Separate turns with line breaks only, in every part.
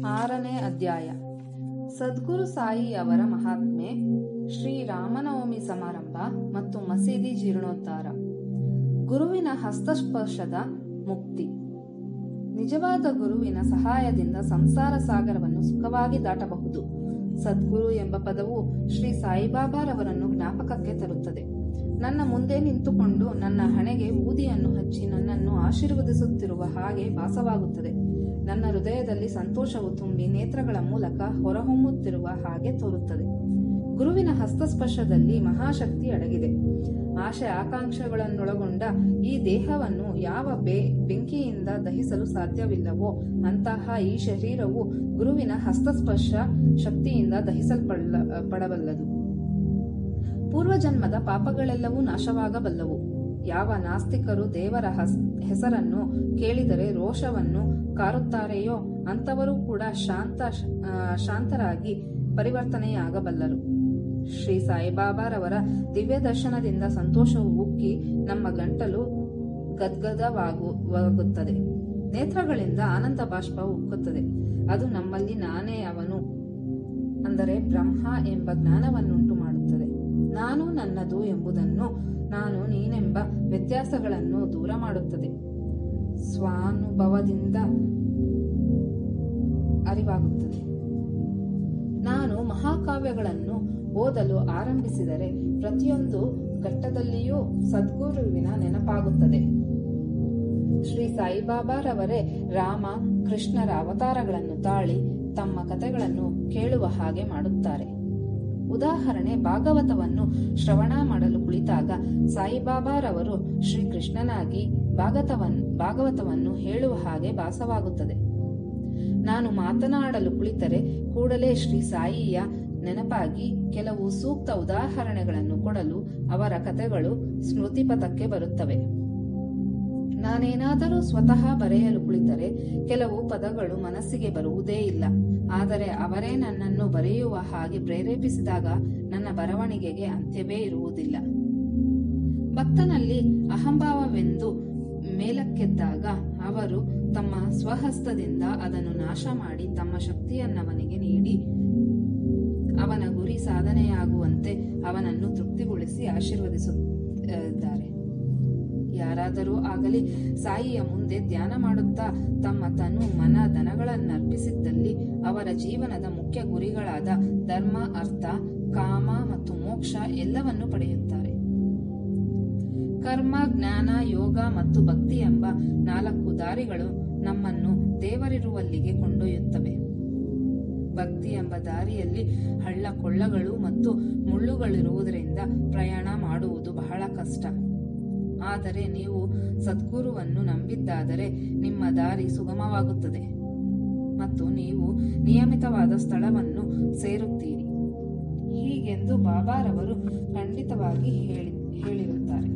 ಆರನೇ ಅಧ್ಯಾಯ ಸದ್ಗುರು ಸಾಯಿ ಅವರ ಮಹಾತ್ಮೆ ಶ್ರೀ ರಾಮನವಮಿ ಸಮಾರಂಭ ಮತ್ತು ಮಸೀದಿ ಜೀರ್ಣೋದ್ಧಾರ ಗುರುವಿನ ಹಸ್ತಸ್ಪರ್ಶದ ಮುಕ್ತಿ ನಿಜವಾದ ಗುರುವಿನ ಸಹಾಯದಿಂದ ಸಂಸಾರ ಸಾಗರವನ್ನು ಸುಖವಾಗಿ ದಾಟಬಹುದು ಸದ್ಗುರು ಎಂಬ ಪದವು ಶ್ರೀ ಸಾಯಿಬಾಬಾರವರನ್ನು ಜ್ಞಾಪಕಕ್ಕೆ ತರುತ್ತದೆ ನನ್ನ ಮುಂದೆ ನಿಂತುಕೊಂಡು ನನ್ನ ಹಣೆಗೆ ಊದಿಯನ್ನು ಹಚ್ಚಿ ನನ್ನನ್ನು ಆಶೀರ್ವದಿಸುತ್ತಿರುವ ಹಾಗೆ ಭಾಸವಾಗುತ್ತದೆ ನನ್ನ ಹೃದಯದಲ್ಲಿ ಸಂತೋಷವು ತುಂಬಿ ನೇತ್ರಗಳ ಮೂಲಕ ಹೊರಹೊಮ್ಮುತ್ತಿರುವ ಹಾಗೆ ತೋರುತ್ತದೆ ಗುರುವಿನ ಹಸ್ತಸ್ಪರ್ಶದಲ್ಲಿ ಮಹಾಶಕ್ತಿ ಅಡಗಿದೆ ಆಶೆ ಆಕಾಂಕ್ಷೆಗಳನ್ನೊಳಗೊಂಡ ಈ ದೇಹವನ್ನು ಯಾವ ಬೆ ಬೆಂಕಿಯಿಂದ ದಹಿಸಲು ಸಾಧ್ಯವಿಲ್ಲವೋ ಅಂತಹ ಈ ಶರೀರವು ಗುರುವಿನ ಹಸ್ತಸ್ಪರ್ಶ ಶಕ್ತಿಯಿಂದ ದಹಿಸಲ್ಪಡ ಪಡಬಲ್ಲದು ಪೂರ್ವಜನ್ಮದ ಪಾಪಗಳೆಲ್ಲವೂ ನಾಶವಾಗಬಲ್ಲವು ಯಾವ ನಾಸ್ತಿಕರು ದೇವರ ಹಸ್ ಹೆಸರನ್ನು ಕೇಳಿದರೆ ರೋಷವನ್ನು ಕಾರುತ್ತಾರೆಯೋ ಅಂಥವರು ಕೂಡ ಶಾಂತ ಆ, ಶಾಂತರಾಗಿ ಪರಿವರ್ತನೆಯಾಗಬಲ್ಲರು ಶ್ರೀ ಸಾಯಿಬಾಬಾರವರ ದಿವ್ಯ ದರ್ಶನದಿಂದ ಸಂತೋಷವು ಉಕ್ಕಿ ನಮ್ಮ ಗಂಟಲು ಗದ್ಗದವಾಗುತ್ತದೆ ನೇತ್ರಗಳಿಂದ ಆನಂದ ಬಾಷ್ಪ ಉಕ್ಕುತ್ತದೆ ಅದು ನಮ್ಮಲ್ಲಿ ನಾನೇ ಅವನು ಅಂದರೆ ಬ್ರಹ್ಮ ಎಂಬ ಜ್ಞಾನವನ್ನುಂಟು ಮಾಡುತ್ತದೆ ನಾನು ನನ್ನದು ಎಂಬುದನ್ನು ನಾನು ನೀನೆಂಬ ವ್ಯತ್ಯಾಸಗಳನ್ನು ದೂರ ಮಾಡುತ್ತದೆ ಸ್ವಾನುಭವದಿಂದ ಅರಿವಾಗುತ್ತದೆ ನಾನು ಮಹಾಕಾವ್ಯಗಳನ್ನು ಓದಲು ಆರಂಭಿಸಿದರೆ ಪ್ರತಿಯೊಂದು ಘಟ್ಟದಲ್ಲಿಯೂ ಸದ್ಗುರುವಿನ ನೆನಪಾಗುತ್ತದೆ ಶ್ರೀ ಸಾಯಿಬಾಬಾರವರೇ ರಾಮ ಕೃಷ್ಣರ ಅವತಾರಗಳನ್ನು ತಾಳಿ ತಮ್ಮ ಕಥೆಗಳನ್ನು ಕೇಳುವ ಹಾಗೆ ಮಾಡುತ್ತಾರೆ ಉದಾಹರಣೆ ಭಾಗವತವನ್ನು ಶ್ರವಣ ಮಾಡಲು ಕುಳಿತಾಗ ಸಾಯಿಬಾಬಾರವರು ಶ್ರೀ ಕೃಷ್ಣನಾಗಿ ಭಾಗವತವನ್ನು ಭಾಗವತವನ್ನು ಹೇಳುವ ಹಾಗೆ ಭಾಸವಾಗುತ್ತದೆ ನಾನು ಮಾತನಾಡಲು ಕುಳಿತರೆ ಕೂಡಲೇ ಶ್ರೀ ಸಾಯಿಯ ನೆನಪಾಗಿ ಕೆಲವು ಸೂಕ್ತ ಉದಾಹರಣೆಗಳನ್ನು ಕೊಡಲು ಅವರ ಕಥೆಗಳು ಸ್ಮೃತಿಪಥಕ್ಕೆ ಬರುತ್ತವೆ ನಾನೇನಾದರೂ ಸ್ವತಃ ಬರೆಯಲು ಕುಳಿತರೆ ಕೆಲವು ಪದಗಳು ಮನಸ್ಸಿಗೆ ಬರುವುದೇ ಇಲ್ಲ ಆದರೆ ಅವರೇ ನನ್ನನ್ನು ಬರೆಯುವ ಹಾಗೆ ಪ್ರೇರೇಪಿಸಿದಾಗ ನನ್ನ ಬರವಣಿಗೆಗೆ ಅಂತ್ಯವೇ ಇರುವುದಿಲ್ಲ ಭಕ್ತನಲ್ಲಿ ಅಹಂಭಾವವೆಂದು ಮೇಲಕ್ಕೆದ್ದಾಗ ಅವರು ತಮ್ಮ ಸ್ವಹಸ್ತದಿಂದ ಅದನ್ನು ನಾಶ ಮಾಡಿ ತಮ್ಮ ಶಕ್ತಿಯನ್ನವನಿಗೆ ನೀಡಿ ಅವನ ಗುರಿ ಸಾಧನೆಯಾಗುವಂತೆ ಅವನನ್ನು ತೃಪ್ತಿಗೊಳಿಸಿ ಆಶೀರ್ವದಿಸುತ್ತಿದ್ದಾರೆ ಯಾರಾದರೂ ಆಗಲಿ ಸಾಯಿಯ ಮುಂದೆ ಧ್ಯಾನ ಮಾಡುತ್ತಾ ತಮ್ಮ ತನು ಮನ ದನಗಳನ್ನರ್ಪಿಸಿದ್ದಲ್ಲಿ ಅವರ ಜೀವನದ ಮುಖ್ಯ ಗುರಿಗಳಾದ ಧರ್ಮ ಅರ್ಥ ಕಾಮ ಮತ್ತು ಮೋಕ್ಷ ಎಲ್ಲವನ್ನು ಪಡೆಯುತ್ತಾರೆ ಕರ್ಮ ಜ್ಞಾನ ಯೋಗ ಮತ್ತು ಭಕ್ತಿ ಎಂಬ ನಾಲ್ಕು ದಾರಿಗಳು ನಮ್ಮನ್ನು ದೇವರಿರುವಲ್ಲಿಗೆ ಕೊಂಡೊಯ್ಯುತ್ತವೆ ಭಕ್ತಿ ಎಂಬ ದಾರಿಯಲ್ಲಿ ಹಳ್ಳ ಕೊಳ್ಳಗಳು ಮತ್ತು ಮುಳ್ಳುಗಳಿರುವುದರಿಂದ ಪ್ರಯಾಣ ಮಾಡುವುದು ಬಹಳ ಕಷ್ಟ ಆದರೆ ನೀವು ಸದ್ಗುರುವನ್ನು ನಂಬಿದ್ದಾದರೆ ನಿಮ್ಮ ದಾರಿ ಸುಗಮವಾಗುತ್ತದೆ ಮತ್ತು ನೀವು ನಿಯಮಿತವಾದ ಸ್ಥಳವನ್ನು ಸೇರುತ್ತೀರಿ ಹೀಗೆಂದು ಬಾಬಾರವರು ಖಂಡಿತವಾಗಿ ಹೇಳಿ ಹೇಳಿರುತ್ತಾರೆ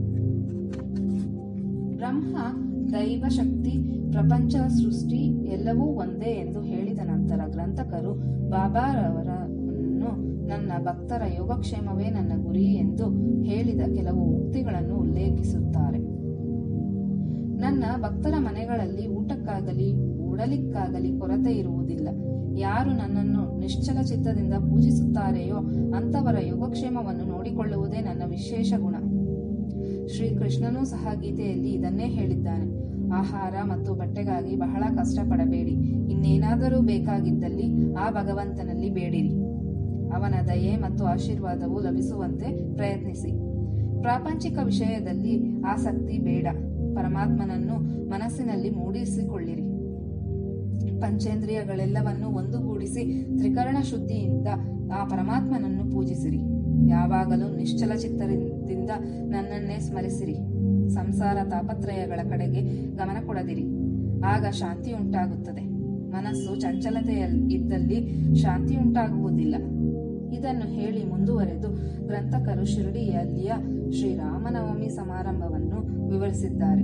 ಬ್ರಹ್ಮ ದೈವ ಶಕ್ತಿ ಪ್ರಪಂಚ ಸೃಷ್ಟಿ ಎಲ್ಲವೂ ಒಂದೇ ಎಂದು ಹೇಳಿದ ನಂತರ ಗ್ರಂಥಕರು ಬಾಬಾರವರನ್ನು ನನ್ನ ಭಕ್ತರ ಯೋಗಕ್ಷೇಮವೇ ನನ್ನ ಗುರಿ ಎಂದು ಹೇಳಿದ ಕೆಲವು ಉಕ್ತಿಗಳನ್ನು ಉಲ್ಲೇಖಿಸುತ್ತಾರೆ ನನ್ನ ಭಕ್ತರ ಮನೆಗಳಲ್ಲಿ ಊಟಕ್ಕಾಗಲಿ ಉಡಲಿಕ್ಕಾಗಲಿ ಕೊರತೆ ಇರುವುದಿಲ್ಲ ಯಾರು ನನ್ನನ್ನು ನಿಶ್ಚಲ ಚಿತ್ತದಿಂದ ಪೂಜಿಸುತ್ತಾರೆಯೋ ಅಂತವರ ಯೋಗಕ್ಷೇಮವನ್ನು ನೋಡಿಕೊಳ್ಳುವುದೇ ನನ್ನ ವಿಶೇಷ ಗುಣ ಶ್ರೀಕೃಷ್ಣನೂ ಸಹ ಗೀತೆಯಲ್ಲಿ ಇದನ್ನೇ ಹೇಳಿದ್ದಾನೆ ಆಹಾರ ಮತ್ತು ಬಟ್ಟೆಗಾಗಿ ಬಹಳ ಕಷ್ಟಪಡಬೇಡಿ ಇನ್ನೇನಾದರೂ ಬೇಕಾಗಿದ್ದಲ್ಲಿ ಆ ಭಗವಂತನಲ್ಲಿ ಬೇಡಿರಿ ಅವನ ದಯೆ ಮತ್ತು ಆಶೀರ್ವಾದವು ಲಭಿಸುವಂತೆ ಪ್ರಯತ್ನಿಸಿ ಪ್ರಾಪಂಚಿಕ ವಿಷಯದಲ್ಲಿ ಆಸಕ್ತಿ ಬೇಡ ಪರಮಾತ್ಮನನ್ನು ಮನಸ್ಸಿನಲ್ಲಿ ಮೂಡಿಸಿಕೊಳ್ಳಿರಿ ಪಂಚೇಂದ್ರಿಯಗಳೆಲ್ಲವನ್ನು ಒಂದುಗೂಡಿಸಿ ತ್ರಿಕರಣ ಶುದ್ಧಿಯಿಂದ ಆ ಪರಮಾತ್ಮನನ್ನು ಪೂಜಿಸಿರಿ ಯಾವಾಗಲೂ ನಿಶ್ಚಲ ಚಿತ್ತದಿಂದ ನನ್ನನ್ನೇ ಸ್ಮರಿಸಿರಿ ಸಂಸಾರ ತಾಪತ್ರಯಗಳ ಕಡೆಗೆ ಗಮನ ಕೊಡದಿರಿ ಆಗ ಶಾಂತಿ ಉಂಟಾಗುತ್ತದೆ ಮನಸ್ಸು ಚಂಚಲತೆಯಲ್ಲಿ ಇದ್ದಲ್ಲಿ ಶಾಂತಿ ಉಂಟಾಗುವುದಿಲ್ಲ ಇದನ್ನು ಹೇಳಿ ಮುಂದುವರೆದು ಗ್ರಂಥಕರು ಶಿರಡಿಯಲ್ಲಿಯ ಶ್ರೀರಾಮನವಮಿ ಸಮಾರಂಭವನ್ನು ವಿವರಿಸಿದ್ದಾರೆ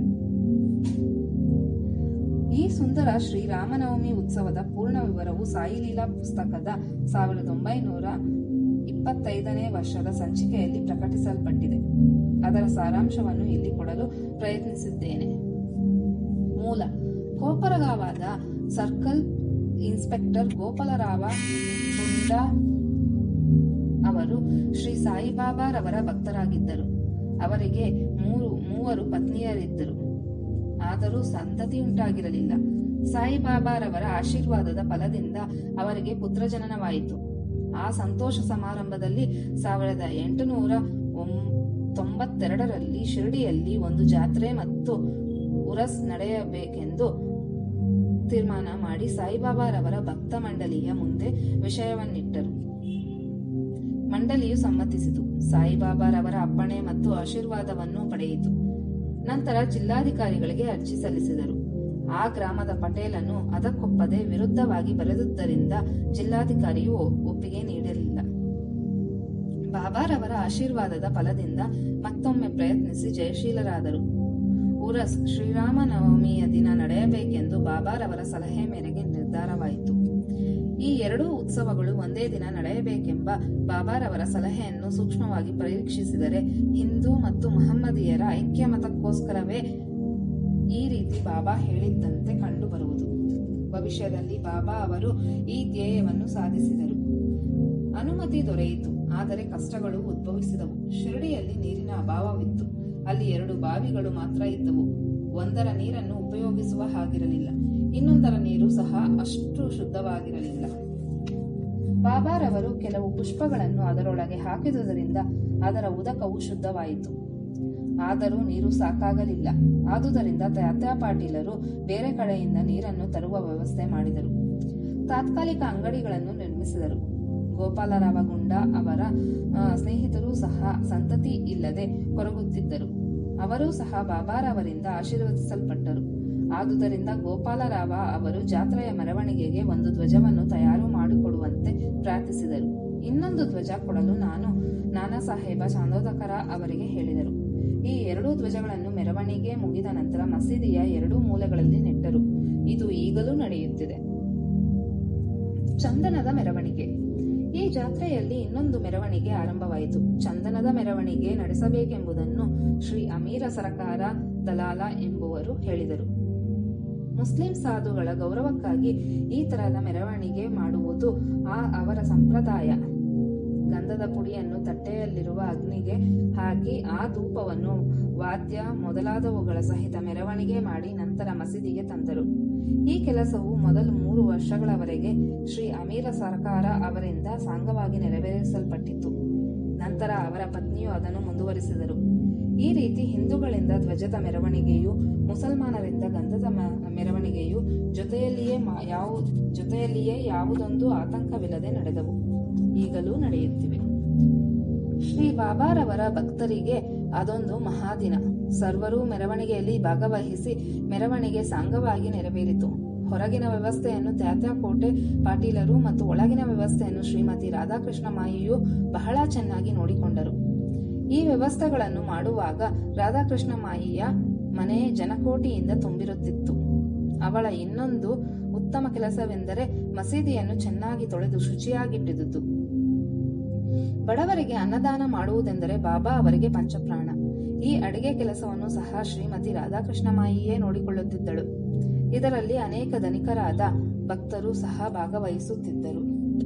ಈ ಸುಂದರ ಶ್ರೀರಾಮನವಮಿ ಉತ್ಸವದ ಪೂರ್ಣ ವಿವರವು ಸಾಯಿಲೀಲಾ ಪುಸ್ತಕದ ಸಾವಿರದ ಒಂಬೈನೂರ ಇಪ್ಪತ್ತೈದನೇ ವರ್ಷದ ಸಂಚಿಕೆಯಲ್ಲಿ ಪ್ರಕಟಿಸಲ್ಪಟ್ಟಿದೆ ಅದರ ಸಾರಾಂಶವನ್ನು ಇಲ್ಲಿ ಕೊಡಲು ಪ್ರಯತ್ನಿಸಿದ್ದೇನೆ ಮೂಲ ಕೋಪರಗಾವಾದ ಸರ್ಕಲ್ ಇನ್ಸ್ಪೆಕ್ಟರ್ ಗೋಪಾಲರಾವ ಗುಂಡ ಅವರು ಶ್ರೀ ಸಾಯಿಬಾಬಾರವರ ಭಕ್ತರಾಗಿದ್ದರು ಅವರಿಗೆ ಮೂರು ಮೂವರು ಪತ್ನಿಯರಿದ್ದರು ಆದರೂ ಸಂತತಿ ಉಂಟಾಗಿರಲಿಲ್ಲ ಸಾಯಿಬಾಬಾರವರ ಆಶೀರ್ವಾದದ ಫಲದಿಂದ ಅವರಿಗೆ ಪುತ್ರ ಜನನವಾಯಿತು ಆ ಸಂತೋಷ ಸಮಾರಂಭದಲ್ಲಿ ಸಾವಿರದ ಎಂಟುನೂರ ಒಂ- ತೊಂಬತ್ತೆರಡರಲ್ಲಿ ಶಿರಡಿಯಲ್ಲಿ ಒಂದು ಜಾತ್ರೆ ಮತ್ತು ಉರಸ್ ನಡೆಯಬೇಕೆಂದು ತೀರ್ಮಾನ ಮಾಡಿ ಸಾಯಿಬಾಬಾರವರ ಭಕ್ತ ಮಂಡಳಿಯ ಮುಂದೆ ವಿಷಯವನ್ನಿಟ್ಟರು ಮಂಡಳಿಯು ಸಮ್ಮತಿಸಿತು ಸಾಯಿಬಾಬಾರವರ ಅಪ್ಪಣೆ ಮತ್ತು ಆಶೀರ್ವಾದವನ್ನು ಪಡೆಯಿತು ನಂತರ ಜಿಲ್ಲಾಧಿಕಾರಿಗಳಿಗೆ ಅರ್ಜಿ ಸಲ್ಲಿಸಿದರು ಆ ಗ್ರಾಮದ ಪಟೇಲನ್ನು ಅದಕ್ಕೊಪ್ಪದೆ ವಿರುದ್ಧವಾಗಿ ಬರೆದುದರಿಂದ ಜಿಲ್ಲಾಧಿಕಾರಿಯು ಒ- ಒಪ್ಪಿಗೆ ನೀಡಲಿಲ್ಲ ಬಾಬಾರವರ ಆಶೀರ್ವಾದದ ಫಲದಿಂದ ಮತ್ತೊಮ್ಮೆ ಪ್ರಯತ್ನಿಸಿ ಜಯಶೀಲರಾದರು ಉರಸ್ ಶ್ರೀರಾಮನವಮಿಯ ದಿನ ನಡೆಯಬೇಕೆಂದು ಬಾಬಾರವರ ಸಲಹೆ ಮೇರೆಗೆ ನಿರ್ಧಾರವಾಯಿತು ಈ ಎರಡೂ ಉತ್ಸವಗಳು ಒಂದೇ ದಿನ ನಡೆಯಬೇಕೆಂಬ ಬಾಬಾರವರ ಸಲಹೆಯನ್ನು ಸೂಕ್ಷ್ಮವಾಗಿ ಪರೀಕ್ಷಿಸಿದರೆ ಹಿಂದೂ ಮತ್ತು ಮಹಮ್ಮದೀಯರ ಐಕ್ಯಮತಕ್ಕೋಸ್ಕರವೇ ಈ ರೀತಿ ಬಾಬಾ ಹೇಳಿದ್ದಂತೆ ಕಂಡುಬರುವುದು ಭವಿಷ್ಯದಲ್ಲಿ ಬಾಬಾ ಅವರು ಈ ಧ್ಯೇಯವನ್ನು ಸಾಧಿಸಿದರು ಅನುಮತಿ ದೊರೆಯಿತು ಆದರೆ ಕಷ್ಟಗಳು ಉದ್ಭವಿಸಿದವು ಶಿರಡಿಯಲ್ಲಿ ನೀರಿನ ಅಭಾವವಿತ್ತು ಅಲ್ಲಿ ಎರಡು ಬಾವಿಗಳು ಮಾತ್ರ ಇದ್ದವು ಒಂದರ ನೀರನ್ನು ಉಪಯೋಗಿಸುವ ಹಾಗಿರಲಿಲ್ಲ ಇನ್ನೊಂದರ ನೀರು ಸಹ ಅಷ್ಟು ಶುದ್ಧವಾಗಿರಲಿಲ್ಲ ಬಾಬಾರವರು ಕೆಲವು ಪುಷ್ಪಗಳನ್ನು ಅದರೊಳಗೆ ಹಾಕಿದುದರಿಂದ ಅದರ ಉದಕವು ಶುದ್ಧವಾಯಿತು ಆದರೂ ನೀರು ಸಾಕಾಗಲಿಲ್ಲ ಆದುದರಿಂದ ತಾತ್ಯಾ ಪಾಟೀಲರು ಬೇರೆ ಕಡೆಯಿಂದ ನೀರನ್ನು ತರುವ ವ್ಯವಸ್ಥೆ ಮಾಡಿದರು ತಾತ್ಕಾಲಿಕ ಅಂಗಡಿಗಳನ್ನು ನಿರ್ಮಿಸಿದರು ಗೋಪಾಲರಾವ ಗುಂಡ ಅವರ ಆ, ಸ್ನೇಹಿತರು ಸಹ ಸಂತತಿ ಇಲ್ಲದೆ ಕೊರಗುತ್ತಿದ್ದರು ಅವರೂ ಸಹ ಬಾಬಾರವರಿಂದ ಆಶೀರ್ವದಿಸಲ್ಪಟ್ಟರು ಆದುದರಿಂದ ಗೋಪಾಲರಾವ ಅವರು ಜಾತ್ರೆಯ ಮೆರವಣಿಗೆಗೆ ಒಂದು ಧ್ವಜವನ್ನು ತಯಾರು ಮಾಡಿಕೊಡುವಂತೆ ಪ್ರಾರ್ಥಿಸಿದರು ಇನ್ನೊಂದು ಧ್ವಜ ಕೊಡಲು ನಾನು ನಾನಾ ಸಾಹೇಬ ಚಾಂದೋದಕರ ಅವರಿಗೆ ಹೇಳಿದರು ಈ ಎರಡೂ ಧ್ವಜಗಳನ್ನು ಮೆರವಣಿಗೆ ಮುಗಿದ ನಂತರ ಮಸೀದಿಯ ಎರಡೂ ಮೂಲೆಗಳಲ್ಲಿ ನೆಟ್ಟರು ಇದು ಈಗಲೂ ನಡೆಯುತ್ತಿದೆ ಚಂದನದ ಮೆರವಣಿಗೆ ಈ ಜಾತ್ರೆಯಲ್ಲಿ ಇನ್ನೊಂದು ಮೆರವಣಿಗೆ ಆರಂಭವಾಯಿತು ಚಂದನದ ಮೆರವಣಿಗೆ ನಡೆಸಬೇಕೆಂಬುದನ್ನು ಶ್ರೀ ಅಮೀರ ಸರಕಾರ ದಲಾಲ ಎಂಬುವರು ಹೇಳಿದರು ಮುಸ್ಲಿಂ ಸಾಧುಗಳ ಗೌರವಕ್ಕಾಗಿ ಈ ತರಹದ ಮೆರವಣಿಗೆ ಮಾಡುವುದು ಆ ಅವರ ಸಂಪ್ರದಾಯ ಗಂಧದ ಪುಡಿಯನ್ನು ತಟ್ಟೆಯಲ್ಲಿರುವ ಅಗ್ನಿಗೆ ಹಾಕಿ ಆ ಧೂಪವನ್ನು ವಾದ್ಯ ಮೊದಲಾದವುಗಳ ಸಹಿತ ಮೆರವಣಿಗೆ ಮಾಡಿ ನಂತರ ಮಸೀದಿಗೆ ತಂದರು ಈ ಕೆಲಸವು ಮೊದಲು ಮೂರು ವರ್ಷಗಳವರೆಗೆ ಶ್ರೀ ಅಮೀರ ಸರ್ಕಾರ ಅವರಿಂದ ಸಾಂಗವಾಗಿ ನೆರವೇರಿಸಲ್ಪಟ್ಟಿತು ನಂತರ ಅವರ ಪತ್ನಿಯು ಅದನ್ನು ಮುಂದುವರಿಸಿದರು ಈ ರೀತಿ ಹಿಂದೂಗಳಿಂದ ಧ್ವಜದ ಮೆರವಣಿಗೆಯು ಮುಸಲ್ಮಾನರಿಂದ ಗಂಧದ ಮ- ಮೆರವಣಿಗೆಯು ಜೊತೆಯಲ್ಲಿಯೇ ಮಾ- ಯಾವು ಜೊತೆಯಲ್ಲಿಯೇ ಯಾವುದೊಂದು ಆತಂಕವಿಲ್ಲದೆ ನಡೆದವು ಈಗಲೂ ನಡೆಯುತ್ತಿವೆ ಶ್ರೀ ಬಾಬಾರವರ ಭಕ್ತರಿಗೆ ಅದೊಂದು ಮಹಾದಿನ ಸರ್ವರೂ ಮೆರವಣಿಗೆಯಲ್ಲಿ ಭಾಗವಹಿಸಿ ಮೆರವಣಿಗೆ ಸಾಂಗವಾಗಿ ನೆರವೇರಿತು ಹೊರಗಿನ ವ್ಯವಸ್ಥೆಯನ್ನು ತ್ಯಾತ್ಯಾಕೋಟೆ ಪಾಟೀಲರು ಮತ್ತು ಒಳಗಿನ ವ್ಯವಸ್ಥೆಯನ್ನು ಶ್ರೀಮತಿ ರಾಧಾಕೃಷ್ಣ ಮಾಯಿಯು ಬಹಳ ಚೆನ್ನಾಗಿ ನೋಡಿಕೊಂಡರು ಈ ವ್ಯವಸ್ಥೆಗಳನ್ನು ಮಾಡುವಾಗ ರಾಧಾಕೃಷ್ಣ ಮಾಯಿಯ ಮನೆ ಜನಕೋಟಿಯಿಂದ ತುಂಬಿರುತ್ತಿತ್ತು ಅವಳ ಇನ್ನೊಂದು ಉತ್ತಮ ಕೆಲಸವೆಂದರೆ ಮಸೀದಿಯನ್ನು ಚೆನ್ನಾಗಿ ತೊಳೆದು ಶುಚಿಯಾಗಿಟ್ಟಿದುದು ಬಡವರಿಗೆ ಅನ್ನದಾನ ಮಾಡುವುದೆಂದರೆ ಬಾಬಾ ಅವರಿಗೆ ಪಂಚಪ್ರಾಣ ಈ ಅಡಿಗೆ ಕೆಲಸವನ್ನು ಸಹ ಶ್ರೀಮತಿ ರಾಧಾಕೃಷ್ಣ ಮಾಯಿಯೇ ನೋಡಿಕೊಳ್ಳುತ್ತಿದ್ದಳು ಇದರಲ್ಲಿ ಅನೇಕ ಧನಿಕರಾದ ಭಕ್ತರು ಸಹ ಭಾಗವಹಿಸುತ್ತಿದ್ದರು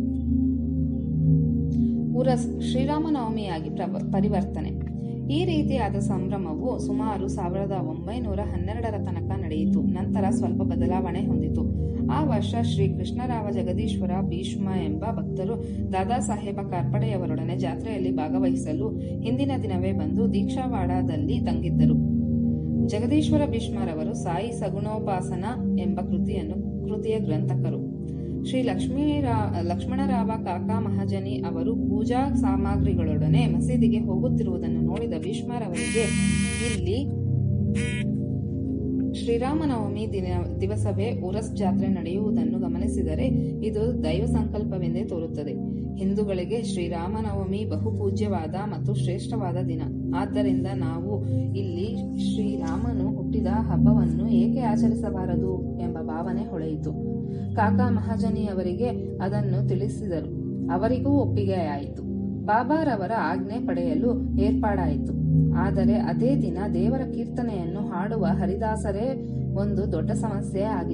ಉರಸ್ ಶ್ರೀರಾಮನವಮಿಯಾಗಿ ಪ್ರವ- ಪರಿವರ್ತನೆ ಈ ರೀತಿಯಾದ ಸಂಭ್ರಮವು ಸುಮಾರು ಸಾವಿರದ ಒಂಬೈನೂರ ಹನ್ನೆರಡರ ತನಕ ನಡೆಯಿತು ನಂತರ ಸ್ವಲ್ಪ ಬದಲಾವಣೆ ಹೊಂದಿತು ಆ ವರ್ಷ ಶ್ರೀ ಕೃಷ್ಣರಾವ ಜಗದೀಶ್ವರ ಭೀಷ್ಮ ಎಂಬ ಭಕ್ತರು ದಾದಾ ಸಾಹೇಬ ಕಾರ್ಪಡೆಯವರೊಡನೆ ಜಾತ್ರೆಯಲ್ಲಿ ಭಾಗವಹಿಸಲು ಹಿಂದಿನ ದಿನವೇ ಬಂದು ದೀಕ್ಷಾವಾಡದಲ್ಲಿ ತಂಗಿದ್ದರು ಜಗದೀಶ್ವರ ಭೀಷ್ಮರವರು ಸಾಯಿ ಸಗುಣೋಪಾಸನ ಎಂಬ ಕೃತಿಯನ್ನು ಕೃತಿಯ ಗ್ರಂಥಕರು ಶ್ರೀ ಲಕ್ಷ್ಮೀರಾ ಲಕ್ಷ್ಮಣರಾವ ಕಾಕಾ ಮಹಾಜನಿ ಅವರು ಪೂಜಾ ಸಾಮಗ್ರಿಗಳೊಡನೆ ಮಸೀದಿಗೆ ಹೋಗುತ್ತಿರುವುದನ್ನು ನೋಡಿದ ಭೀಷ್ಮರವರಿಗೆ ಇಲ್ಲಿ ಶ್ರೀರಾಮನವಮಿ ದಿನ ದಿವಸವೇ ಉರಸ್ ಜಾತ್ರೆ ನಡೆಯುವುದನ್ನು ಗಮನಿಸಿದರೆ ಇದು ದೈವ ಸಂಕಲ್ಪವೆಂದೇ ತೋರುತ್ತದೆ ಹಿಂದೂಗಳಿಗೆ ಶ್ರೀರಾಮನವಮಿ ಬಹುಪೂಜ್ಯವಾದ ಮತ್ತು ಶ್ರೇಷ್ಠವಾದ ದಿನ ಆದ್ದರಿಂದ ನಾವು ಇಲ್ಲಿ ಶ್ರೀರಾಮನು ಹುಟ್ಟಿದ ಹಬ್ಬವನ್ನು ಏಕೆ ಆಚರಿಸಬಾರದು ಎಂಬ ಭಾವನೆ ಹೊಳೆಯಿತು ಕಾಕಾ ಮಹಾಜನಿಯವರಿಗೆ ಅದನ್ನು ತಿಳಿಸಿದರು ಅವರಿಗೂ ಒಪ್ಪಿಗೆಯಾಯಿತು ಬಾಬಾರವರ ಆಜ್ಞೆ ಪಡೆಯಲು ಏರ್ಪಾಡಾಯಿತು ಆದರೆ ಅದೇ ದಿನ ದೇವರ ಕೀರ್ತನೆಯನ್ನು ಹಾಡುವ ಹರಿದಾಸರೇ ಒಂದು ದೊಡ್ಡ ಸಮಸ್ಯೆ ಆಗಿತ್ತು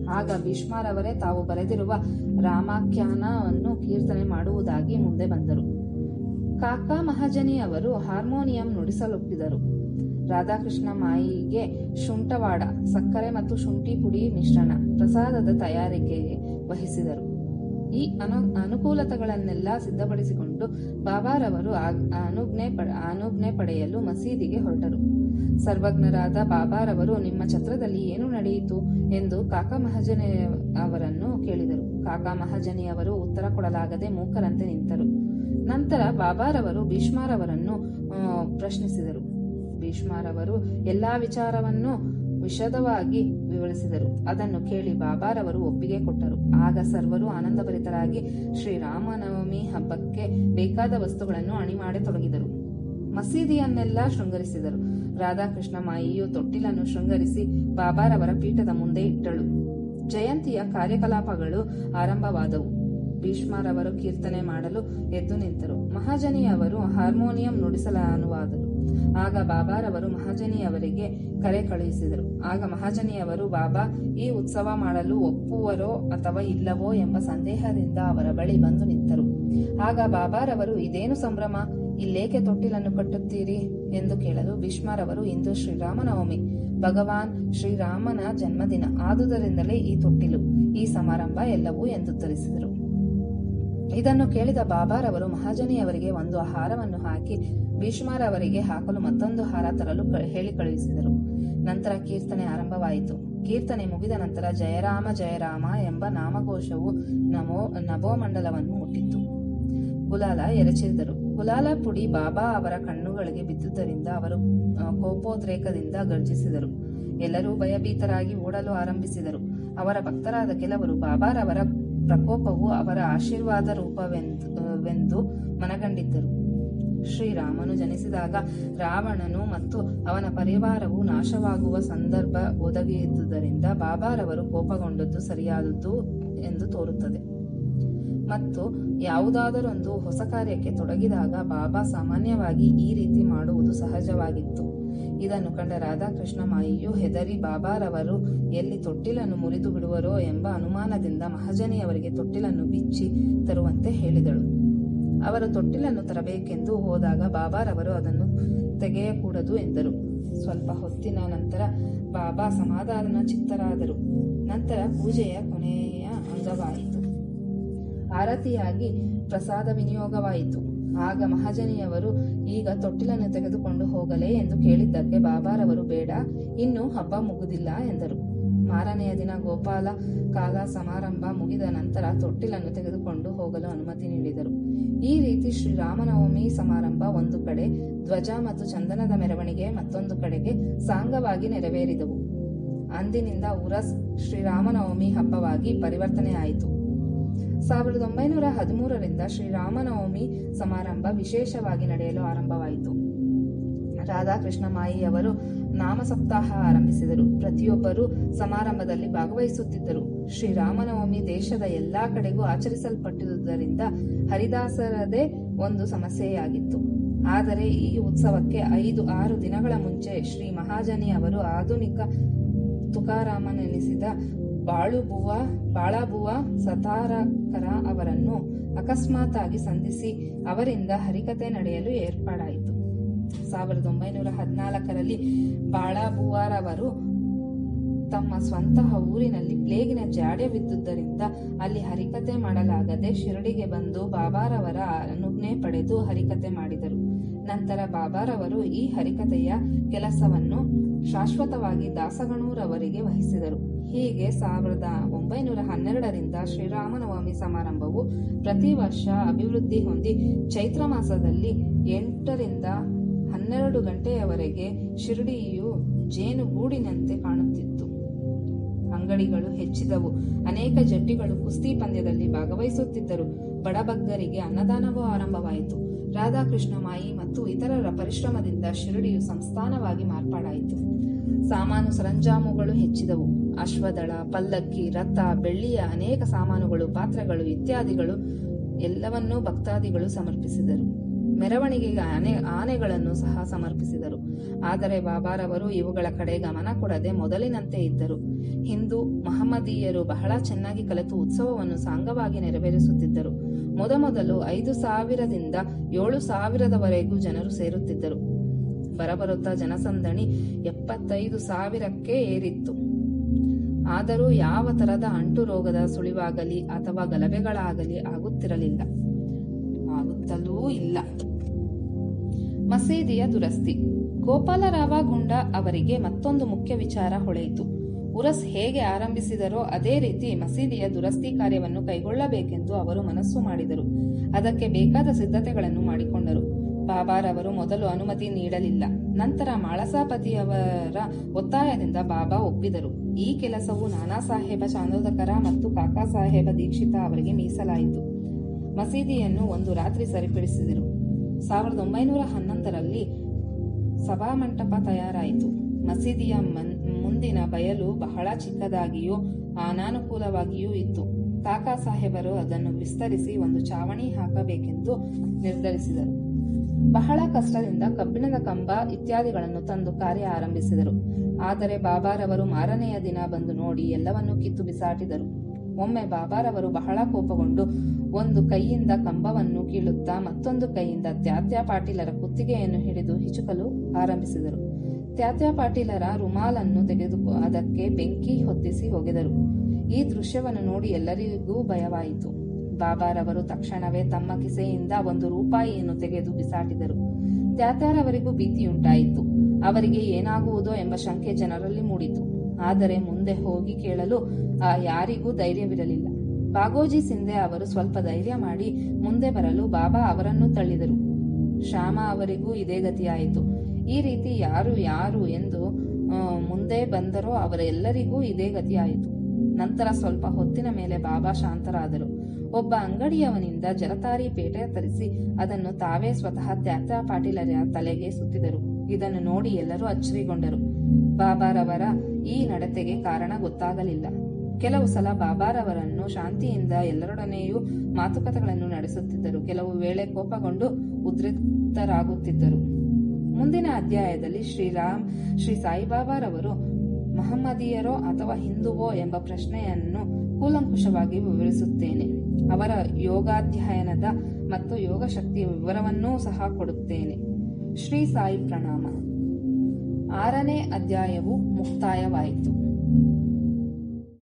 ಆಗ ಭೀಷ್ಮರವರೇ ತಾವು ಬರೆದಿರುವ ರಾಮಾಖ್ಯಾನವನ್ನು ಕೀರ್ತನೆ ಮಾಡುವುದಾಗಿ ಮುಂದೆ ಬಂದರು ಕಾಕಾ ಮಹಾಜನಿ ಅವರು ಹಾರ್ಮೋನಿಯಂ ನುಡಿಸಲೊಪ್ಪಿದರು ರಾಧಾಕೃಷ್ಣ ಮಾಯಿಗೆ ಶುಂಠವಾಡ ಸಕ್ಕರೆ ಮತ್ತು ಶುಂಠಿ ಪುಡಿ ಮಿಶ್ರಣ ಪ್ರಸಾದದ ತಯಾರಿಕೆಗೆ ವಹಿಸಿದರು ಈ ಅನು ಅನುಕೂಲತೆಗಳನ್ನೆಲ್ಲ ಸಿದ್ಧಪಡಿಸಿಕೊಂಡು ಬಾಬಾರವರು ಆ- ಅನುಜ್ಞೆ ಪ- ಅನುಜ್ಞೆ ಪಡೆಯಲು ಮಸೀದಿಗೆ ಹೊರಟರು ಸರ್ವಜ್ಞರಾದ ಬಾಬಾರವರು ನಿಮ್ಮ ಛತ್ರದಲ್ಲಿ ಏನು ನಡೆಯಿತು ಎಂದು ಕಾಕಾ ಮಹಾಜನಿ ಅವರನ್ನು ಕೇಳಿದರು ಕಾಕಾ ಮಹಾಜನಿ ಅವರು ಉತ್ತರ ಕೊಡಲಾಗದೆ ಮೂಕರಂತೆ ನಿಂತರು ನಂತರ ಬಾಬಾರವರು ಭೀಷ್ಮರವರನ್ನು ಆ, ಪ್ರಶ್ನಿಸಿದರು ಭೀಷ್ಮರವರು ಎಲ್ಲಾ ವಿಚಾರವನ್ನು ವಿಶದವಾಗಿ ವಿವರಿಸಿದರು ಅದನ್ನು ಕೇಳಿ ಬಾಬಾರವರು ಒಪ್ಪಿಗೆ ಕೊಟ್ಟರು ಆಗ ಸರ್ವರು ಆನಂದಭರಿತರಾಗಿ ಶ್ರೀರಾಮನವಮಿ ಹಬ್ಬಕ್ಕೆ ಬೇಕಾದ ವಸ್ತುಗಳನ್ನು ಅಣಿ ಮಾಡತೊಡಗಿದರು ಮಸೀದಿಯನ್ನೆಲ್ಲ ಶೃಂಗರಿಸಿದರು ರಾಧಾಕೃಷ್ಣ ಮಾಯಿಯು ತೊಟ್ಟಿಲನ್ನು ಶೃಂಗರಿಸಿ ಬಾಬಾರವರ ಪೀಠದ ಮುಂದೆ ಇಟ್ಟಳು ಜಯಂತಿಯ ಕಾರ್ಯಕಲಾಪಗಳು ಆರಂಭವಾದವು ಭೀಷ್ಮರವರು ಕೀರ್ತನೆ ಮಾಡಲು ಎದ್ದು ನಿಂತರು ಮಹಾಜನಿಯವರು ಹಾರ್ಮೋನಿಯಂ ನುಡಿಸಲಾನುವಾದರು ಆಗ ಬಾಬಾರವರು ಮಹಾಜನಿಯವರಿಗೆ ಕರೆ ಕಳುಹಿಸಿದರು ಆಗ ಮಹಾಜನಿಯವರು ಬಾಬಾ ಈ ಉತ್ಸವ ಮಾಡಲು ಒಪ್ಪುವರೋ ಅಥವಾ ಇಲ್ಲವೋ ಎಂಬ ಸಂದೇಹದಿಂದ ಅವರ ಬಳಿ ಬಂದು ನಿಂತರು ಆಗ ಬಾಬಾರವರು ಇದೇನು ಸಂಭ್ರಮ ಇಲ್ಲೇಕೆ ತೊಟ್ಟಿಲನ್ನು ಕಟ್ಟುತ್ತೀರಿ ಎಂದು ಕೇಳಲು ಭೀಷ್ಮರವರು ಇಂದು ಶ್ರೀರಾಮನವಮಿ ಭಗವಾನ್ ಶ್ರೀರಾಮನ ಜನ್ಮದಿನ ಆದುದರಿಂದಲೇ ಈ ತೊಟ್ಟಿಲು ಈ ಸಮಾರಂಭ ಎಲ್ಲವೂ ಎಂದುತ್ತರಿಸಿದರು ಇದನ್ನು ಕೇಳಿದ ಬಾಬಾರವರು ಮಹಾಜನಿಯವರಿಗೆ ಒಂದು ಹಾರವನ್ನು ಹಾಕಿ ಭೀಷ್ಮರವರಿಗೆ ಹಾಕಲು ಮತ್ತೊಂದು ಹಾರ ತರಲು ಕ- ಹೇಳಿ ಕಳುಹಿಸಿದರು ನಂತರ ಕೀರ್ತನೆ ಆರಂಭವಾಯಿತು ಕೀರ್ತನೆ ಮುಗಿದ ನಂತರ ಜಯರಾಮ ಜಯರಾಮ ಎಂಬ ನಾಮಘೋಷವು ನಮೋ ನಭೋಮಂಡಲವನ್ನು ಮುಟ್ಟಿತ್ತು ಗುಲಾಲ ಎರಚಿದರು ಗುಲಾಲ ಪುಡಿ ಬಾಬಾ ಅವರ ಕಣ್ಣುಗಳಿಗೆ ಬಿದ್ದುದರಿಂದ ಅವರು ಆ, ಕೋಪೋದ್ರೇಕದಿಂದ ಗರ್ಜಿಸಿದರು ಎಲ್ಲರೂ ಭಯಭೀತರಾಗಿ ಓಡಲು ಆರಂಭಿಸಿದರು ಅವರ ಭಕ್ತರಾದ ಕೆಲವರು ಬಾಬಾರವರ ಪ್ರಕೋಪವು ಅವರ ಆಶೀರ್ವಾದ ರೂಪವೆಂದು ವೆಂದು ಮನಗಂಡಿದ್ದರು ಶ್ರೀರಾಮನು ಜನಿಸಿದಾಗ ರಾವಣನು ಮತ್ತು ಅವನ ಪರಿವಾರವು ನಾಶವಾಗುವ ಸಂದರ್ಭ ಒದಗಿದ್ದುದರಿಂದ ಬಾಬಾರವರು ಕೋಪಗೊಂಡದ್ದು ಸರಿಯಾದದ್ದು ಎಂದು ತೋರುತ್ತದೆ ಮತ್ತು ಯಾವುದಾದರೊಂದು ಹೊಸ ಕಾರ್ಯಕ್ಕೆ ತೊಡಗಿದಾಗ ಬಾಬಾ ಸಾಮಾನ್ಯವಾಗಿ ಈ ರೀತಿ ಮಾಡುವುದು ಸಹಜವಾಗಿತ್ತು ಇದನ್ನು ಕಂಡ ರಾಧಾಕೃಷ್ಣ ಮಾಯಿಯು ಹೆದರಿ ಬಾಬಾರವರು ಎಲ್ಲಿ ತೊಟ್ಟಿಲನ್ನು ಮುರಿದು ಬಿಡುವರೋ ಎಂಬ ಅನುಮಾನದಿಂದ ಮಹಾಜನಿಯವರಿಗೆ ತೊಟ್ಟಿಲನ್ನು ಬಿಚ್ಚಿ ತರುವಂತೆ ಹೇಳಿದಳು ಅವರು ತೊಟ್ಟಿಲನ್ನು ತರಬೇಕೆಂದು ಹೋದಾಗ ಬಾಬಾರವರು ಅದನ್ನು ತೆಗೆಯಕೂಡದು ಎಂದರು ಸ್ವಲ್ಪ ಹೊತ್ತಿನ ನಂತರ ಬಾಬಾ ಸಮಾಧಾನ ಚಿತ್ತರಾದರು ನಂತರ ಪೂಜೆಯ ಕೊನೆಯ ಅಂಗವಾಯಿತು ಆರತಿಯಾಗಿ ಪ್ರಸಾದ ವಿನಿಯೋಗವಾಯಿತು ಆಗ ಮಹಾಜನಿಯವರು ಈಗ ತೊಟ್ಟಿಲನ್ನು ತೆಗೆದುಕೊಂಡು ಹೋಗಲೇ ಎಂದು ಕೇಳಿದ್ದಕ್ಕೆ ಬಾಬಾರವರು ಬೇಡ ಇನ್ನೂ ಹಬ್ಬ ಮುಗುದಿಲ್ಲ ಎಂದರು ಮಾರನೆಯ ದಿನ ಗೋಪಾಲ ಕಾಲ ಸಮಾರಂಭ ಮುಗಿದ ನಂತರ ತೊಟ್ಟಿಲನ್ನು ತೆಗೆದುಕೊಂಡು ಹೋಗಲು ಅನುಮತಿ ನೀಡಿದರು ಈ ರೀತಿ ಶ್ರೀರಾಮನವಮಿ ಸಮಾರಂಭ ಒಂದು ಕಡೆ ಧ್ವಜ ಮತ್ತು ಚಂದನದ ಮೆರವಣಿಗೆ ಮತ್ತೊಂದು ಕಡೆಗೆ ಸಾಂಗವಾಗಿ ನೆರವೇರಿದವು ಅಂದಿನಿಂದ ಉರಸ್ ಶ್ರೀರಾಮನವಮಿ ಹಬ್ಬವಾಗಿ ಪರಿವರ್ತನೆಯಾಯಿತು ಸಾವಿರದ ಒಂಬೈನೂರ ಹದಿಮೂರರಿಂದ ಶ್ರೀರಾಮನವಮಿ ಸಮಾರಂಭ ವಿಶೇಷವಾಗಿ ನಡೆಯಲು ಆರಂಭವಾಯಿತು ರಾಧಾಕೃಷ್ಣ ಮಾಯಿಯವರು ನಾಮ ಸಪ್ತಾಹ ಆರಂಭಿಸಿದರು ಪ್ರತಿಯೊಬ್ಬರೂ ಸಮಾರಂಭದಲ್ಲಿ ಭಾಗವಹಿಸುತ್ತಿದ್ದರು ಶ್ರೀರಾಮನವಮಿ ದೇಶದ ಎಲ್ಲಾ ಕಡೆಗೂ ಆಚರಿಸಲ್ಪಟ್ಟಿರುವುದರಿಂದ ಹರಿದಾಸರದೇ ಒಂದು ಸಮಸ್ಯೆಯಾಗಿತ್ತು ಆದರೆ ಈ ಉತ್ಸವಕ್ಕೆ ಐದು ಆರು ದಿನಗಳ ಮುಂಚೆ ಶ್ರೀ ಮಹಾಜನಿ ಅವರು ಆಧುನಿಕ ತುಕಾರಾಮನೆನಿಸಿದ ಬಾಳುಬುವ ಬಾಳಬುವ ಸತಾರಕರ ಅವರನ್ನು ಅಕಸ್ಮಾತಾಗಿ ಸಂಧಿಸಿ ಅವರಿಂದ ಹರಿಕತೆ ನಡೆಯಲು ಏರ್ಪಾಡಾಯಿತು ಸಾವಿರದ ಒಂಬೈನೂರ ಹದಿನಾಲ್ಕರಲ್ಲಿ ಬಾಳಬುವಾರವರು ತಮ್ಮ ಸ್ವಂತಹ ಊರಿನಲ್ಲಿ ಪ್ಲೇಗಿನ ಜಾಡೆ ಬಿದ್ದುದರಿಂದ ಅಲ್ಲಿ ಹರಿಕತೆ ಮಾಡಲಾಗದೆ ಶಿರಡಿಗೆ ಬಂದು ಬಾಬಾರವರ ಅನುಜ್ಞೆ ಪಡೆದು ಹರಿಕತೆ ಮಾಡಿದರು ನಂತರ ಬಾಬಾರವರು ಈ ಹರಿಕತೆಯ ಕೆಲಸವನ್ನು ಶಾಶ್ವತವಾಗಿ ದಾಸಗಣೂರವರಿಗೆ ವಹಿಸಿದರು ಹೀಗೆ ಸಾವಿರದ ಒಂಬೈನೂರ ಹನ್ನೆರಡರಿಂದ ಶ್ರೀರಾಮನವಮಿ ಸಮಾರಂಭವು ಪ್ರತಿ ವರ್ಷ ಅಭಿವೃದ್ಧಿ ಹೊಂದಿ ಚೈತ್ರ ಮಾಸದಲ್ಲಿ ಎಂಟರಿಂದ ಹನ್ನೆರಡು ಗಂಟೆಯವರೆಗೆ ಶಿರಡಿಯು ಜೇನುಗೂಡಿನಂತೆ ಕಾಣುತ್ತಿತ್ತು ಅಂಗಡಿಗಳು ಹೆಚ್ಚಿದವು ಅನೇಕ ಜಟ್ಟಿಗಳು ಕುಸ್ತಿ ಪಂದ್ಯದಲ್ಲಿ ಭಾಗವಹಿಸುತ್ತಿದ್ದರು ಬಡಬಗ್ಗರಿಗೆ ಅನ್ನದಾನವೂ ಆರಂಭವಾಯಿತು ರಾಧಾಕೃಷ್ಣ ಮಾಯಿ ಮತ್ತು ಇತರರ ಪರಿಶ್ರಮದಿಂದ ಶಿರಡಿಯು ಸಂಸ್ಥಾನವಾಗಿ ಮಾರ್ಪಾಡಾಯಿತು ಸಾಮಾನು ಸರಂಜಾಮುಗಳು ಹೆಚ್ಚಿದವು ಅಶ್ವದಳ ಪಲ್ಲಕ್ಕಿ ರಥ ಬೆಳ್ಳಿಯ ಅನೇಕ ಸಾಮಾನುಗಳು ಪಾತ್ರೆಗಳು ಇತ್ಯಾದಿಗಳು ಎಲ್ಲವನ್ನೂ ಭಕ್ತಾದಿಗಳು ಸಮರ್ಪಿಸಿದರು ಮೆರವಣಿಗೆಗೆ ಆನೆ ಆನೆಗಳನ್ನು ಸಹ ಸಮರ್ಪಿಸಿದರು ಆದರೆ ಬಾಬಾರವರು ಇವುಗಳ ಕಡೆ ಗಮನ ಕೊಡದೆ ಮೊದಲಿನಂತೆ ಇದ್ದರು ಹಿಂದೂ ಮಹಮ್ಮದೀಯರು ಬಹಳ ಚೆನ್ನಾಗಿ ಕಲಿತು ಉತ್ಸವವನ್ನು ಸಾಂಗವಾಗಿ ನೆರವೇರಿಸುತ್ತಿದ್ದರು ಮೊದಮೊದಲು ಐದು ಸಾವಿರದಿಂದ ಏಳು ಸಾವಿರದವರೆಗೂ ಜನರು ಸೇರುತ್ತಿದ್ದರು ಬರಬರುತ್ತಾ ಜನಸಂದಣಿ ಎಪ್ಪತ್ತೈದು ಸಾವಿರಕ್ಕೆ ಏರಿತ್ತು ಆದರೂ ಯಾವ ತರದ ಅಂಟು ರೋಗದ ಸುಳಿವಾಗಲಿ ಅಥವಾ ಗಲಭೆಗಳಾಗಲಿ ಆಗುತ್ತಿರಲಿಲ್ಲ ಆಗುತ್ತಲೂ ಇಲ್ಲ ಮಸೀದಿಯ ದುರಸ್ತಿ ಗೋಪಾಲರಾವ ಗುಂಡ ಅವರಿಗೆ ಮತ್ತೊಂದು ಮುಖ್ಯ ವಿಚಾರ ಹೊಳೆಯಿತು ಉರಸ್ ಹೇಗೆ ಆರಂಭಿಸಿದರೋ ಅದೇ ರೀತಿ ಮಸೀದಿಯ ದುರಸ್ತಿ ಕಾರ್ಯವನ್ನು ಕೈಗೊಳ್ಳಬೇಕೆಂದು ಅವರು ಮನಸ್ಸು ಮಾಡಿದರು ಅದಕ್ಕೆ ಬೇಕಾದ ಸಿದ್ಧತೆಗಳನ್ನು ಮಾಡಿಕೊಂಡರು ಬಾಬಾರವರು ಮೊದಲು ಅನುಮತಿ ನೀಡಲಿಲ್ಲ ನಂತರ ಮಾಳಸಾಪತಿಯವರ ಒತ್ತಾಯದಿಂದ ಬಾಬಾ ಒಪ್ಪಿದರು ಈ ಕೆಲಸವು ನಾನಾ ಸಾಹೇಬ ಚಾಂದೋದಕರ ಮತ್ತು ಕಾಕಾ ಸಾಹೇಬ ದೀಕ್ಷಿತ ಅವರಿಗೆ ಮೀಸಲಾಯಿತು ಮಸೀದಿಯನ್ನು ಒಂದು ರಾತ್ರಿ ಸರಿಪಡಿಸಿದರು ಸಾವಿರದ ಒಂಬೈನೂರ ಹನ್ನೊಂದರಲ್ಲಿ ಸಭಾಮಂಟಪ ತಯಾರಾಯಿತು ಮಸೀದಿಯ ಮನ್- ಮುಂದಿನ ಬಯಲು ಬಹಳ ಚಿಕ್ಕದಾಗಿಯೂ ಅನಾನುಕೂಲವಾಗಿಯೂ ಇತ್ತು ಕಾಕಾ ಸಾಹೇಬರು ಅದನ್ನು ವಿಸ್ತರಿಸಿ ಒಂದು ಚಾವಣಿ ಹಾಕಬೇಕೆಂದು ನಿರ್ಧರಿಸಿದರು ಬಹಳ ಕಷ್ಟದಿಂದ ಕಬ್ಬಿಣದ ಕಂಬ ಇತ್ಯಾದಿಗಳನ್ನು ತಂದು ಕಾರ್ಯ ಆರಂಭಿಸಿದರು ಆದರೆ ಬಾಬಾರವರು ಮಾರನೆಯ ದಿನ ಬಂದು ನೋಡಿ ಎಲ್ಲವನ್ನೂ ಕಿತ್ತು ಬಿಸಾಟಿದರು ಒಮ್ಮೆ ಬಾಬಾರವರು ಬಹಳ ಕೋಪಗೊಂಡು ಒಂದು ಕೈಯಿಂದ ಕಂಬವನ್ನು ಕೀಳುತ್ತಾ ಮತ್ತೊಂದು ಕೈಯಿಂದ ತ್ಯಾತ್ಯ ಪಾಟೀಲರ ಕುತ್ತಿಗೆಯನ್ನು ಹಿಡಿದು ಹಿಚುಕಲು ಆರಂಭಿಸಿದರು ತ್ಯಾತ್ಯ ಪಾಟೀಲರ ರುಮಾಲನ್ನು ತೆಗೆದು ಅದಕ್ಕೆ ಬೆಂಕಿ ಹೊತ್ತಿಸಿ ಹೋಗೆದರು ಈ ದೃಶ್ಯವನ್ನು ನೋಡಿ ಎಲ್ಲರಿಗೂ ಭಯವಾಯಿತು ಬಾಬಾರವರು ತಕ್ಷಣವೇ ತಮ್ಮ ಕಿಸೆಯಿಂದ ಒಂದು ರೂಪಾಯಿಯನ್ನು ತೆಗೆದು ಬಿಸಾಟಿದರು ತ್ಯಾತ್ಯಾರವರಿಗೂ ಭೀತಿಯುಂಟಾಯಿತು ಅವರಿಗೆ ಏನಾಗುವುದೋ ಎಂಬ ಶಂಕೆ ಜನರಲ್ಲಿ ಮೂಡಿತು ಆದರೆ ಮುಂದೆ ಹೋಗಿ ಕೇಳಲು ಆ ಯಾರಿಗೂ ಧೈರ್ಯವಿರಲಿಲ್ಲ ಬಾಗೋಜಿ ಸಿಂಧೆ ಅವರು ಸ್ವಲ್ಪ ಧೈರ್ಯ ಮಾಡಿ ಮುಂದೆ ಬರಲು ಬಾಬಾ ಅವರನ್ನು ತಳ್ಳಿದರು ಶ್ಯಾಮ ಅವರಿಗೂ ಇದೇ ಗತಿಯಾಯಿತು ಈ ರೀತಿ ಯಾರು ಯಾರು ಎಂದು ಆ, ಮುಂದೆ ಬಂದರೋ ಅವರೆಲ್ಲರಿಗೂ ಇದೇ ಗತಿಯಾಯಿತು ನಂತರ ಸ್ವಲ್ಪ ಹೊತ್ತಿನ ಮೇಲೆ ಬಾಬಾ ಶಾಂತರಾದರು ಒಬ್ಬ ಅಂಗಡಿಯವನಿಂದ ಜಲತಾರಿ ಪೇಟೆ ತರಿಸಿ ಅದನ್ನು ತಾವೇ ಸ್ವತಃ ತ್ಯಾತ್ಯ ಪಾಟೀಲರ ತಲೆಗೆ ಸುತ್ತಿದರು ಇದನ್ನು ನೋಡಿ ಎಲ್ಲರೂ ಅಚ್ಚರಿಗೊಂಡರು ಬಾಬಾರವರ ಈ ನಡತೆಗೆ ಕಾರಣ ಗೊತ್ತಾಗಲಿಲ್ಲ ಕೆಲವು ಸಲ ಬಾಬಾರವರನ್ನು ಶಾಂತಿಯಿಂದ ಎಲ್ಲರೊಡನೆಯೂ ಮಾತುಕತೆಗಳನ್ನು ನಡೆಸುತ್ತಿದ್ದರು ಕೆಲವು ವೇಳೆ ಕೋಪಗೊಂಡು ಉದ್ರಿಕ್ತರಾಗುತ್ತಿದ್ದರು ಮುಂದಿನ ಅಧ್ಯಾಯದಲ್ಲಿ ಶ್ರೀರಾಮ್ ಶ್ರೀ ಸಾಯಿಬಾಬಾರವರು ಮಹಮ್ಮದೀಯರೋ ಅಥವಾ ಹಿಂದುವೋ ಎಂಬ ಪ್ರಶ್ನೆಯನ್ನು ಕೂಲಂಕುಷವಾಗಿ ವಿವರಿಸುತ್ತೇನೆ ಅವರ ಯೋಗಾಧ್ಯಯನದ ಮತ್ತು ಯೋಗ ಶಕ್ತಿಯ ವಿವರವನ್ನೂ ಸಹ ಕೊಡುತ್ತೇನೆ ಶ್ರೀ ಸಾಯಿ ಪ್ರಣಾಮ ಆರನೇ ಅಧ್ಯಾಯವು ಮುಕ್ತಾಯವಾಯಿತು